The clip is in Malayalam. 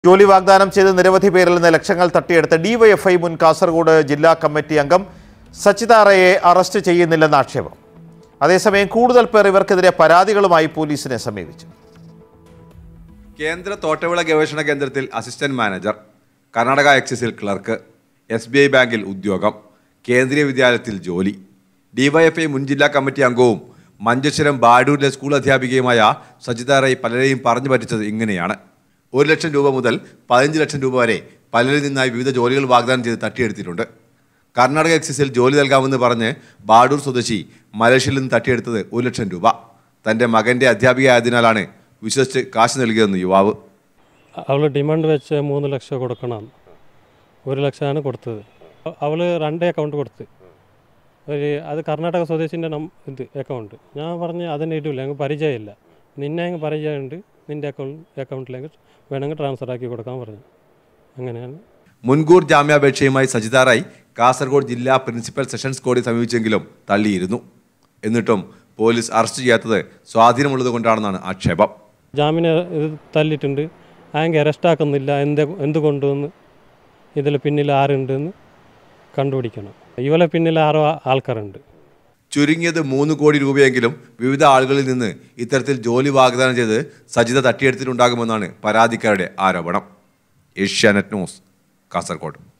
ജോലി വാഗ്ദാനം ചെയ്ത് നിരവധി പേരിൽ നിന്ന് ലക്ഷങ്ങൾ തട്ടിയെടുത്ത ഡിവൈഎഫ്ഐ മുൻ കാസർഗോഡ് ജില്ലാ കമ്മിറ്റി അംഗം സച്ചിത റയെ അറസ്റ്റ് ചെയ്യുന്നില്ലെന്ന ആക്ഷേപം അതേസമയം കൂടുതൽ പേർ ഇവർക്കെതിരെ പരാതികളുമായി പോലീസിനെ സമീപിച്ചു കേന്ദ്ര തോട്ടവിള ഗവേഷണ കേന്ദ്രത്തിൽ അസിസ്റ്റന്റ് മാനേജർ കർണാടക എക്സൈസിൽ ക്ലർക്ക് എസ് ബി ഐ ബാങ്കിൽ ഉദ്യോഗം കേന്ദ്രീയ വിദ്യാലയത്തിൽ ജോലി ഡിവൈഎഫ്ഐ മുൻ ജില്ലാ കമ്മിറ്റി അംഗവും മഞ്ചേശ്വരം ബാഡൂരിലെ സ്കൂൾ അധ്യാപികയുമായ സജിത റൈ പലരെയും പറഞ്ഞു പറ്റിച്ചത് ഇങ്ങനെയാണ് ഒരു ലക്ഷം രൂപ മുതൽ പതിനഞ്ച് ലക്ഷം രൂപ വരെ പലരിൽ നിന്നായി വിവിധ ജോലികൾ വാഗ്ദാനം ചെയ്ത് തട്ടിയെടുത്തിട്ടുണ്ട് കർണാടക എക്സൈസിൽ ജോലി നൽകാമെന്ന് പറഞ്ഞ് ബാഡൂർ സ്വദേശി മലേഷ്യയിൽ നിന്ന് തട്ടിയെടുത്തത് ഒരു ലക്ഷം രൂപ തന്റെ മകന്റെ അധ്യാപികയായതിനാലാണ് വിശ്വസിച്ച് കാശ് നൽകിയതെന്ന് യുവാവ് അവൾ ഡിമാൻഡ് വെച്ച് മൂന്ന് ലക്ഷം കൊടുക്കണം ഒരു ലക്ഷമാണ് കൊടുത്തത് അവൾ രണ്ട് അക്കൗണ്ട് കൊടുത്ത് ഒരു അത് കർണാടക സ്വദേശിൻ്റെ നം ഇത് അക്കൗണ്ട് ഞാൻ പറഞ്ഞ് അതിന് ഇടില്ല ഞങ്ങൾക്ക് പരിചയമില്ല നിന്നെ അങ്ങ് പരിചയമുണ്ട് നിൻ്റെ അക്കൗണ്ട് അക്കൗണ്ടിലേക്ക് വേണമെങ്കിൽ ട്രാൻസ്ഫർ ആക്കി കൊടുക്കാൻ പറഞ്ഞു അങ്ങനെയാണ് മുൻകൂർ ജാമ്യാപേക്ഷയുമായി സജിത റായ് കാസർഗോഡ് ജില്ലാ പ്രിൻസിപ്പൽ സെഷൻസ് കോടതി സമീപിച്ചെങ്കിലും തള്ളിയിരുന്നു എന്നിട്ടും പോലീസ് അറസ്റ്റ് ചെയ്യാത്തത് സ്വാധീനമുള്ളത് കൊണ്ടാണെന്നാണ് ആക്ഷേപം ജാമ്യന ഇത് തല്ലിയിട്ടുണ്ട് ആങ്കെ അറസ്റ്റ് ആക്കുന്നില്ല എന്ത് എന്തുകൊണ്ടെന്ന് ഇതിൽ പിന്നിൽ ആരുണ്ടെന്ന് കണ്ടുപിടിക്കണം ഇവളെ പിന്നിൽ ആറോ ആൾക്കാരുണ്ട് ചുരുങ്ങിയത് മൂന്ന് കോടി രൂപയെങ്കിലും വിവിധ ആളുകളിൽ നിന്ന് ഇത്തരത്തിൽ ജോലി വാഗ്ദാനം ചെയ്ത് സജിത തട്ടിയെടുത്തിട്ടുണ്ടാകുമെന്നാണ് പരാതിക്കാരുടെ ആരോപണം ഏഷ്യാനെറ്റ് ന്യൂസ് കാസർഗോഡ്